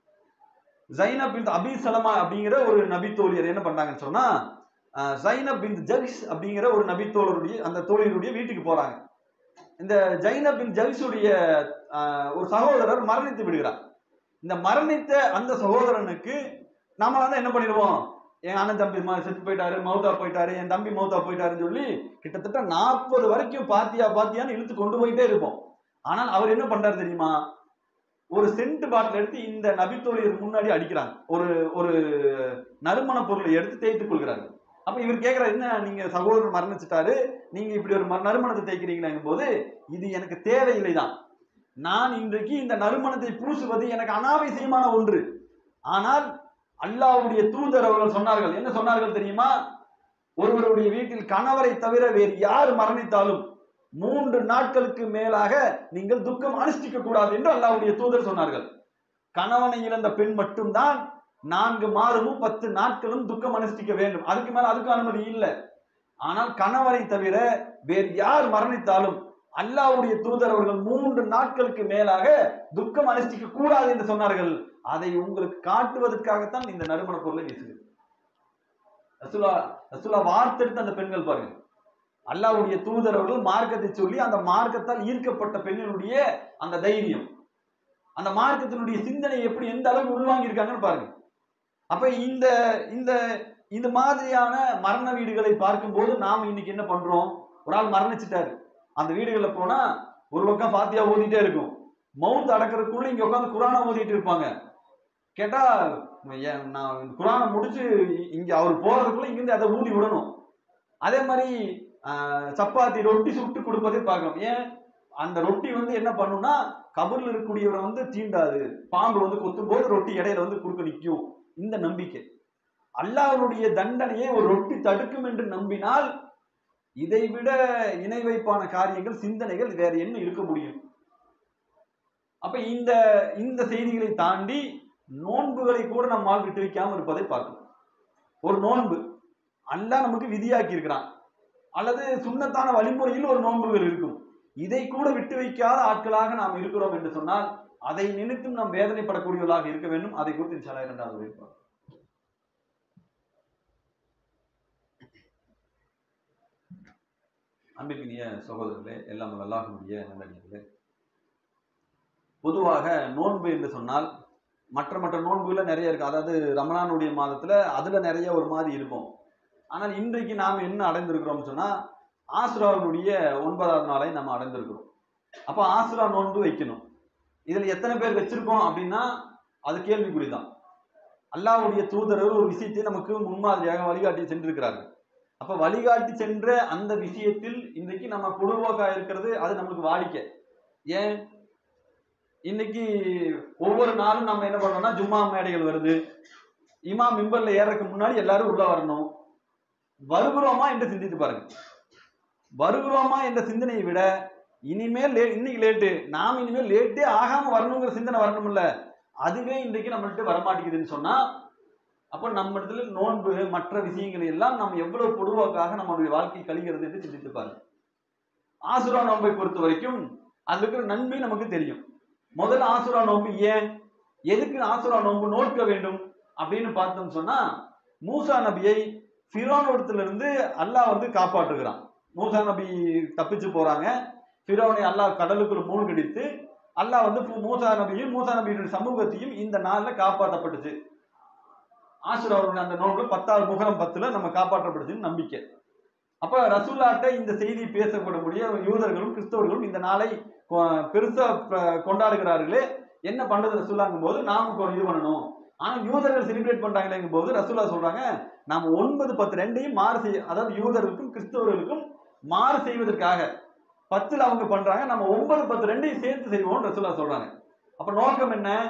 ஜைனப் பின் அபி சலமா அப்படிங்கிற ஒரு நபி தோழியர் என்ன பண்ணாங்கன்னு சொன்னா அஹ், ஜைனப் பின் ஜக்ஸ் அப்படிங்கிற ஒரு நபி தோழருடைய அந்த தோழியருடைய வீட்டுக்கு போறாங்க இந்த ஜைனப் பின் ஜக்ஸுடைய அஹ், ஒரு சகோதரர் மரணித்து விடுகிறார் இந்த மரணித்த அந்த சகோதரனுக்கு நாம வந்து என்ன பண்ணிடுவோம் என் அண்ணன் தம்பி ம- செத்து போயிட்டாரு மௌத்தா போயிட்டாரு என் தம்பி மௌத்தா போயிட்டாருன்னு சொல்லி கிட்டத்தட்ட நாற்பது வரைக்கும் பாத்தியா பாத்தியான்னு இழுத்து கொண்டு போயிட்டே இருப்போம் ஆனால் அவர் என்ன பண்றாரு தெரியுமா ஒரு சென்ட் பாட்டில் எடுத்து இந்த நபித்தோழியர் முன்னாடி அடிக்கிறாங்க ஒரு ஒரு நறுமண பொருளை எடுத்து தேய்த்துக் கொள்கிறாங்க அப்ப இவர் கேக்குறாரு என்ன நீங்க சகோதரர் மரணிச்சிட்டாரு நீங்க இப்படி ஒரு ம- நறுமணத்தை தேய்க்கிறீங்களாங்கும் போது இது எனக்கு தேவையில்லை தான் நான் இன்றைக்கு இந்த நறுமணத்தை பூசுவது எனக்கு அனாவசியமான ஒன்று ஆனால் அல்லாஹ்வுடைய தூதர் அவர்கள் சொன்னார்கள் என்ன சொன்னார்கள் தெரியுமா ஒருவருடைய வீட்டில் கணவரை தவிர வேறு யார் மரணித்தாலும் மூன்று நாட்களுக்கு மேலாக நீங்கள் துக்கம் அனுஷ்டிக்க கூடாது என்று அல்லாஹ்வுடைய தூதர் சொன்னார்கள் கணவனை இழந்த பெண் மட்டும்தான் நான்கு மாதமும் பத்து நாட்களும் துக்கம் அனுஷ்டிக்க வேண்டும் அதுக்கு மேல அதுக்கு அனுமதி இல்லை ஆனால் கணவரை தவிர வேறு யார் மரணித்தாலும் அல்லாஹ்வுடைய தூதர் அவர்கள் மூன்று நாட்களுக்கு மேலாக துக்கம் அனுஷ்டிக்க கூடாது என்று சொன்னார்கள் அதை உங்களுக்கு காட்டுவதற்காகத்தான் இந்த நறுமண பொருளை வீசுகிறது ரசூலா ரசூலா வார்த்தெடுத்த அந்த பெண்கள் பாருங்க அல்லாஹ்வுடைய தூதர் அவர்கள் மார்க்கத்தை சொல்லி அந்த மார்க்கத்தால் ஈர்க்கப்பட்ட பெண்ணினுடைய அந்த தைரியம் அந்த மார்க்கத்தினுடைய சிந்தனை எப்படி எந்த அளவுக்கு உள்வாங்கி இருக்காங்கன்னு பாருங்க அப்ப இந்த இந்த இந்த மாதிரியான மரண வீடுகளை பார்க்கும்போது நாம் இன்னைக்கு என்ன பண்றோம் ஒரு ஆள் மரணிச்சிட்டாரு அந்த வீடுகளில் போனா ஒரு பக்கம் பாத்தியா ஓதிட்டே இருக்கும் மவுத் அடக்கிறதுக்குள்ள இங்க உட்காந்து குரானை ஓதிட்டு இருப்பாங்க கேட்டா ஏன் நான் குரானை முடிச்சு இங்க அவர் போறதுக்குள்ள இங்கிருந்து அதை ஊதி விடணும் அதே மாதிரி ஆஹ், சப்பாத்தி ரொட்டி சுட்டு கொடுப்பதை பார்க்கலாம் ஏன் அந்த ரொட்டி வந்து என்ன பண்ணும்னா கபர்ல இருக்கக்கூடியவரை வந்து தீண்டாது பாம்பு வந்து கொத்தும் போது ரொட்டி இடையில வந்து குறுக்க நிற்கும் இந்த நம்பிக்கை அல்லாஹ்வுடைய தண்டனையை ஒரு ரொட்டி தடுக்கும் என்று நம்பினால் இதை விட இணை வைப்பான காரியங்கள் சிந்தனைகள் வேற என்ன இருக்க முடியும் அப்ப இந்த இந்த செய்திகளை தாண்டி நோன்புகளை கூட நம்மால் விட்டு வைக்காம இருப்பதை பார்க்கணும் ஒரு நோன்பு அல்லாஹ் நமக்கு விதியாக்கி இருக்கிறான் அல்லது சுண்ணத்தான வழிமுறையில் ஒரு நோன்புகள் இருக்கும் இதை கூட விட்டு வைக்காத ஆட்களாக நாம் இருக்கிறோம் என்று சொன்னால் அதை நினைத்தும் நாம் வேதனைப்படக்கூடியவர்களாக இருக்க வேண்டும் அதை குறித்து இன்ஷால்லா இரண்டாவது வைப்பார் அன்பிற்கினிய சகோதரர்களே எல்லாம் அல்லாஹனுடைய நல்லடிகளே பொதுவாக நோன்பு என்று சொன்னால் மற்ற மற்ற நோன்புல நிறைய இருக்கு அதாவது ரமலானுடைய மாதத்துல அதுல நிறைய ஒரு மாதிரி இருக்கும் ஆனால் இன்றைக்கு நாம் என்ன அடைந்திருக்கிறோம்னு சொன்னா ஆசுராவினுடைய ஒன்பதாவது நாளை நம்ம அடைந்திருக்கிறோம் அப்போ ஆசுரா நோன்பு வைக்கணும் இதுல எத்தனை பேர் வச்சிருக்கோம் அப்படின்னா அது கேள்விக்குறிதான் அல்லாஹ்வுடைய தூதரர் ஒரு விஷயத்தை நமக்கு முன்மாதிரியாக வழிகாட்டி சென்றிருக்கிறார்கள் அப்ப வழிகாட்டி சென்ற அந்த விஷயத்தில் இன்றைக்கு நம்ம பொதுவாக்கா இருக்கிறது அது நம்மளுக்கு வாடிக்கை ஏன் இன்னைக்கு ஒவ்வொரு நாளும் நம்ம என்ன பண்றோம்னா ஜும்மா மேடைகள் வருது இமாம் மிம்பர்ல ஏறதுக்கு முன்னாடி எல்லாரும் உள்ள வரணும் வருகிறோமா என்று சிந்தித்து பாருங்க வருகிறோமா என்ற சிந்தனையை விட இனிமேல் லே இன்னைக்கு லேட்டு நாம் இனிமேல் லேட்டே ஆகாம வரணுங்கிற சிந்தனை வரணும்ல அதுவே இன்றைக்கு நம்மள்ட்ட வரமாட்டேங்குதுன்னு சொன்னா அப்போ நம்ம இடத்துல நோன்பு மற்ற விஷயங்களை எல்லாம் நம்ம எவ்வளவு பொதுவாக்காக நம்மளுடைய வாழ்க்கை கழிகிறது என்று சிந்தித்து பாருங்க ஆசுரா நோன்பை பொறுத்த வரைக்கும் அதுல இருக்கிற நன்மை நமக்கு தெரியும் முதல்ல ஆசுரா நோன்பு ஏன் எதுக்கு ஆசுரா நோன்பு நோக்க வேண்டும் அப்படின்னு பார்த்தோம்னு சொன்னா மூசா நபியை ஃபிரோனோடத்துல இருந்து அல்லாஹ் வந்து காப்பாற்றுகிறான் மூசா நபி தப்பிச்சு போறாங்க ஃபிரோனை அல்லாஹ் கடலுக்குள்ள மூழ்கடித்து அல்லாஹ் வந்து பூ- மூசா நபியும் மூசா நபியுடைய சமூகத்தையும் இந்த நாள்ல காப்பாற்றப்பட்டுச்சு ஆசுராவுடைய அந்த நோன்புல பத்தாவது முகரம் பத்துல நம்ம காப்பாற்றப்படுச்சுன்னு நம்பிக்கை அப்ப ரசூல்லாட்ட இந்த செய்தி பேசப்படக்கூடிய யூதர்களும் கிறிஸ்தவர்களும் இந்த நாளை கொ- பெருசா ப- கொண்டாடுகிறார்களே என்ன பண்றது ரசூல்லாங்கும் போது நாம கொ- இது பண்ணணும் ஆனா யூதர்கள் செலிப்ரேட் பண்றாங்களேங்கும் போது ரசூல்லா சொல்றாங்க நாம ஒன்பது பத்து ரெண்டையும் மாறு செய்ய அதாவது யூதர்களுக்கும் கிறிஸ்தவர்களுக்கும் மாறு செய்வதற்காக பத்துல அவங்க பண்றாங்க நம்ம ஒன்பது பத்து ரெண்டையும் சேர்த்து செய்வோம் ரசூல்லா சொல்றாங்க அப்ப நோக்கம் என்ன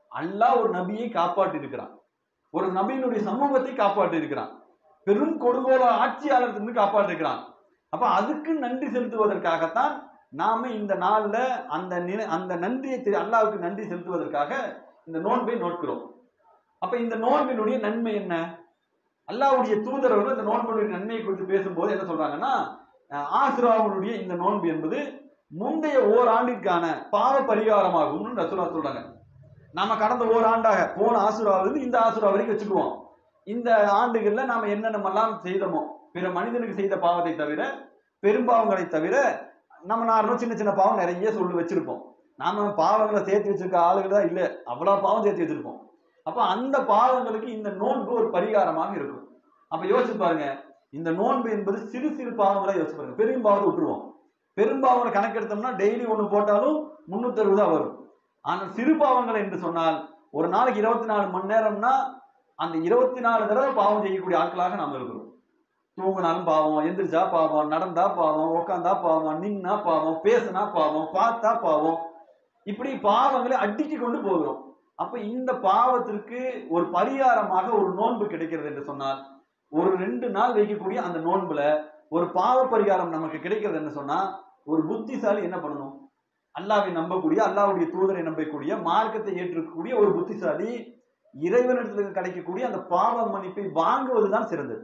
அல்லாஹ் ஒரு நபியை காப்பாற்றி இருக்கிறான் ஒரு நபியினுடைய சமூகத்தை காப்பாற்றி இருக்கிறான் பெரும் கொடுங்கோல ஆட்சியாளர்கிட்ட காப்பாற்றி இருக்கிறான் அப்ப அதுக்கு நன்றி செலுத்துவதற்காகத்தான் நாம இந்த நாள்ல அந்த நினை- அந்த நன்றியை தெரி- அல்லாஹ்வுக்கு நன்றி செலுத்துவதற்காக இந்த நோன்பை நோட்கிறோம் அப்ப இந்த நோன்பினுடைய நன்மை என்ன அல்லாஹ்வுடைய தூதர் அவர்கள் இந்த நோன்பினுடைய நன்மையை குறித்து பேசும்போது என்ன சொல்றாங்கன்னா அஹ், ஆசிராவுடைய இந்த நோன்பு என்பது முந்தைய ஓராண்டிற்கான பாவ பரிகாரமாகும்னு ரசூலா சொல்றாங்க நாம கடந்த ஓராண்டாக போன ஆசுராவிலிருந்து இந்த ஆசுரா வரைக்கும் வச்சுக்குவோம் இந்த ஆண்டுகள்ல நாம என்னென்னமெல்லாம் செய்தோமோ பிற மனிதனுக்கு செய்த பாவத்தை தவிர பெரும்பாவங்களை தவிர நம்ம நார்மலா சின்ன சின்ன பாவம் நிறைய சொல்லி வச்சிருப்போம் நாம பாவங்களை சேர்த்து வச்சிருக்க ஆளுகள் தான் இல்ல அவ்வளவு பாவம் சேர்த்து வச்சிருப்போம் அப்ப அந்த பாவங்களுக்கு இந்த நோன்பு ஒரு பரிகாரமாக இருக்கும் அப்ப யோசிச்சு பாருங்க இந்த நோன்பு என்பது சிறு சிறு பாவங்களா யோசிச்சு பாருங்க பெரும் பாவத்தை விட்டுருவோம் பெரும்பாவங்களை கணக்கெடுத்தோம்னா டெய்லி ஒண்ணு போட்டாலும் முன்னூத்தி அறுபது தான் வரும் ஆனால் சிறு பாவங்கள் என்று சொன்னால் ஒரு நாளைக்கு இருபத்தி நாலு மணி நேரம்னா அந்த இருபத்தி நாலு தடவை பாவம் செய்யக்கூடிய ஆட்களாக நாம் இருக்கிறோம் தூங்கினாலும் பாவம் எந்திரிச்சா பாவம் நடந்தா பாவம் உக்காந்தா பாவம் நின்னா பாவம் பேசினா பாவம் பார்த்தா பாவம் இப்படி பாவங்களை அடிச்சு கொண்டு போகிறோம் அப்ப இந்த பாவத்திற்கு ஒரு பரிகாரமாக ஒரு நோன்பு கிடைக்கிறது என்று சொன்னால் ஒரு ரெண்டு நாள் வைக்கக்கூடிய அந்த நோன்புல ஒரு பாவ பரிகாரம் நமக்கு கிடைக்கிறது என்று சொன்னா ஒரு புத்திசாலி என்ன பண்ணணும் அல்லாவை நம்பக்கூடிய அல்லாவுடைய தூதரை நம்பக்கூடிய மார்க்கத்தை ஏற்றுக்கக்கூடிய ஒரு புத்திசாலி இறைவனிடத்தில் கிடைக்கக்கூடிய அந்த பாவ மன்னிப்பை வாங்குவதுதான் சிறந்தது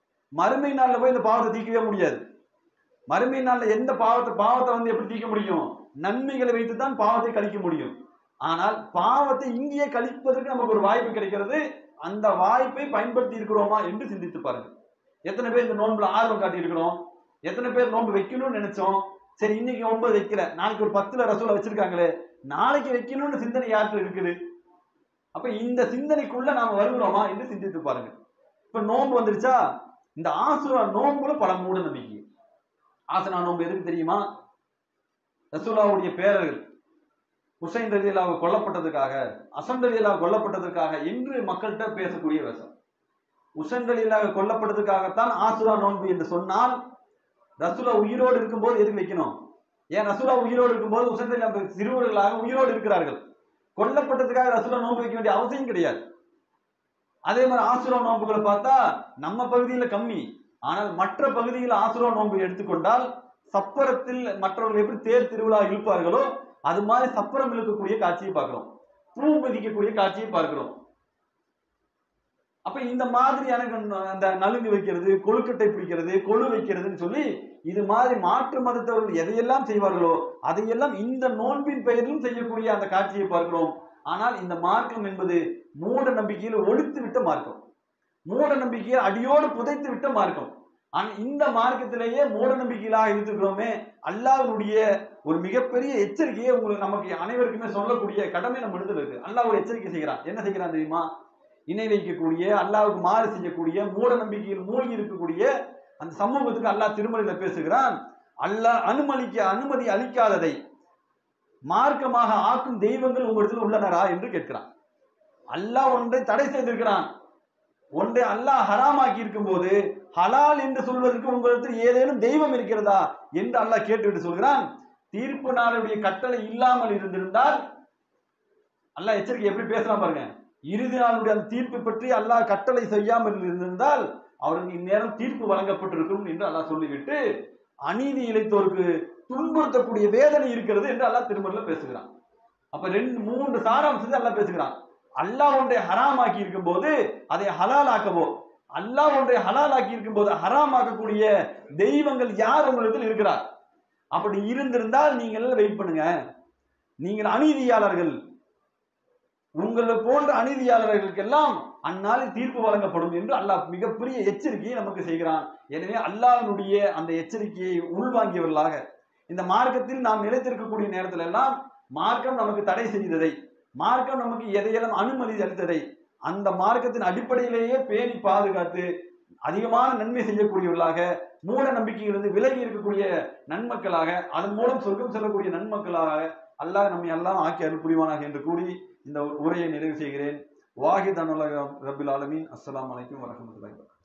மறுமை நாள்ல போய் இந்த பாவத்தை தீர்க்கவே முடியாது மறுமை நாள்ல எந்த பாவத்தை பாவத்தை வந்து எப்படி தீர்க்க முடியும் நன்மைகளை வைத்து தான் பாவத்தை கழிக்க முடியும் ஆனால் பாவத்தை இங்கேயே கழிப்பதற்கு நமக்கு ஒரு வாய்ப்பு கிடைக்கிறது அந்த வாய்ப்பை பயன்படுத்தி இருக்கிறோமா என்று சிந்தித்து பாருங்க எத்தனை பேர் இந்த நோன்புல ஆர்வம் காட்டி இருக்கிறோம் எத்தனை பேர் நோன்பு வைக்கணும்னு நினைச்சோம் சரி இன்னைக்கு ஒன்பது வைக்கல நாளைக்கு ஒரு பத்துல ரசூலை வச்சிருக்காங்களே நாளைக்கு வைக்கணும்னு சிந்தனை யாருக்கு இருக்குது அப்ப இந்த சிந்தனைக்குள்ள நாம வருகிறோமா என்று சிந்தித்து பாருங்க இப்ப நோன்பு வந்துருச்சா இந்த ஆசுரா நோன்புல பல மூட நம்பிக்கை ஆசனா நோன்பு எதுக்கு தெரியுமா ரசூலாவுடைய பேரர்கள் ஹுசைன் ரலியல்லாஹு கொல்லப்பட்டதுக்காக அசன் ரலியல்லாஹு கொல்லப்பட்டதுக்காக என்று மக்கள்கிட்ட பேசக்கூடிய வேஷம் ஹுசைன் ரலியல்லாஹு கொல்லப்பட்டதுக்காகத்தான் ஆசுரா நோன்பு என்று சொன்னால் ரசூலா உயிரோடு இருக்கும்போது எதுக்கு வைக்கணும் ஏன் ரசூலா உயிரோடு இருக்கும்போது ஹுசைன் ரலியல்லாஹு சிறுவர்களாக உயிரோடு இருக்கிறார்கள் கொல்லப்பட்டதுக்காக ரசூலா நோன்பு வைக்க வேண்டிய அவசியம் கிடையாது அதே மாதிரி ஆசுரா நோன்புகளை பார்த்தா நம்ம பகுதியில கம்மி ஆனால் மற்ற பகுதியில் ஆசுரா நோன்பு எடுத்துக்கொண்டால் சப்பரத்தில் மற்றவர்கள் எப்படி தேர் திருவிழா இழுப்பார்களோ அது மாதிரி சப்பரம் இழுக்கக்கூடிய காட்சியை பார்க்கிறோம் பூ மிதிக்கக்கூடிய காட்சியை பார்க்கிறோம் அப்ப இந்த மாதிரியான கண்- அந்த நலுங்கு வைக்கிறது கொழுக்கட்டை பிடிக்கிறது கொழு வைக்கிறதுன்னு சொல்லி இது மாதிரி மாற்று மதத்தவர்கள் எதையெல்லாம் செய்வார்களோ அதையெல்லாம் இந்த நோன்பின் பெயரிலும் செய்யக்கூடிய அந்த காட்சியை பார்க்கிறோம் ஆனால் இந்த மார்க்கம் என்பது மூட நம்பிக்கையில் ஒழித்து விட்ட மார்க்கம் மூட நம்பிக்கையை அடியோடு புதைத்து விட்ட மார்க்கம் ஆனா இந்த மார்க்கத்திலேயே மூட நம்பிக்கையிலாக இருக்கிறோமே அல்லாஹ்வுடைய ஒரு மிகப்பெரிய எச்சரிக்கையை உங்களுக்கு நமக்கு அனைவருக்குமே சொல்லக்கூடிய கடமை நம்ம இடத்துல இருக்கு அல்லாஹ் ஒரு எச்சரிக்கை செய்கிறான் என்ன செய்கிறான் தெரியுமா இணை வைக்கக்கூடிய அல்லாஹ்வுக்கு மாறு செய்யக்கூடிய மூட நம்பிக்கையில் மூழ்கி இருக்கக்கூடிய அந்த சமூகத்துக்கு அல்லாஹ் திருமலையில பேசுகிறான் அல்லாஹ் அனுமதிக்க அனுமதி அளிக்காததை மார்க்கமாக ஆக்கும் தெய்வங்கள் உங்களிடத்தில் உள்ளனரா என்று கேட்கிறான் அல்லாஹ் ஒன்றை தடை செய்திருக்கிறான் ஒன்றை அல்லாஹ் ஹராமாக்கி இருக்கும்போது ஹலால் என்று சொல்வதற்கு உங்களிடத்தில் ஏதேனும் தெய்வம் இருக்கிறதா என்று அல்லாஹ் கேட்டுவிட்டு சொல்கிறான் தீர்ப்பு நாளுடைய கட்டளை இல்லாமல் இருந்திருந்தால் அல்லாஹ் எச்சரிக்கை எப்படி பேசலாம் பாருங்க இறுதி நாளுடைய அந்த தீர்ப்பு பற்றி அல்லாஹ் கட்டளை செய்யாமல் இருந்திருந்தால் அவருக்கு இந்நேரம் தீர்ப்பு வழங்கப்பட்டிருக்கும் என்று அல்லாஹ் சொல்லிவிட்டு அநீதி இழைத்தோருக்கு துன்புறுத்தக்கூடிய வேதனை இருக்கிறது என்று அல்லாஹ் திருமறையில பேசுகிறான் அப்ப ரெண்டு மூன்று சாராம்சத்தை அல்லாஹ் பேசுகிறான் அல்லாஹ் ஒன்றை ஹராமாக்கி இருக்கும்போது அதை ஹலால் ஆக்கவோ அல்லாஹ் ஒன்றை ஹலால் ஆக்கி இருக்கும்போது ஹராம் ஆக்கக்கூடிய தெய்வங்கள் யார் உங்களிடத்தில் இருக்கிறார் அப்படி இருந்திருந்தால் நீங்கள் எல்லாம் வெயிட் பண்ணுங்க நீங்கள் அநீதியாளர்கள் உங்களை போன்ற அநீதியாளர்களுக்கெல்லாம் அந்நாளில் தீர்ப்பு வழங்கப்படும் என்று அல்லாஹ் மிகப்பெரிய எச்சரிக்கையை நமக்கு செய்கிறான் எனவே அல்லாஹ்வினுடைய அந்த எச்சரிக்கையை உள்வாங்கியவர்களாக இந்த மார்க்கத்தில் நாம் நிலைத்திருக்கக்கூடிய நேரத்தில் எல்லாம் மார்க்கம் நமக்கு தடை செய்ததை மார்க்கம் நமக்கு எதையெல்லாம் அனுமதி அளித்ததை அந்த மார்க்கத்தின் அடிப்படையிலேயே பேணி பாதுகாத்து அதிகமான நன்மை செய்யக்கூடியவர்களாக மூட நம்பிக்கையிலிருந்து விலகி இருக்கக்கூடிய நன்மக்களாக அதன் மூலம் சொர்க்கம் செல்லக்கூடிய நன்மக்களாக அல்லாஹ் நம்மை எல்லாம் ஆக்கி அருள் புரிவானாக என்று கூறி இந்த உரையை நிறைவு செய்கிறேன் வாஹித் அனுலக ரபில் ஆலமீன் அஸ்ஸலாமு அலைக்கும் வரஹ்மத்துல்லாஹி வபரகாத்துஹு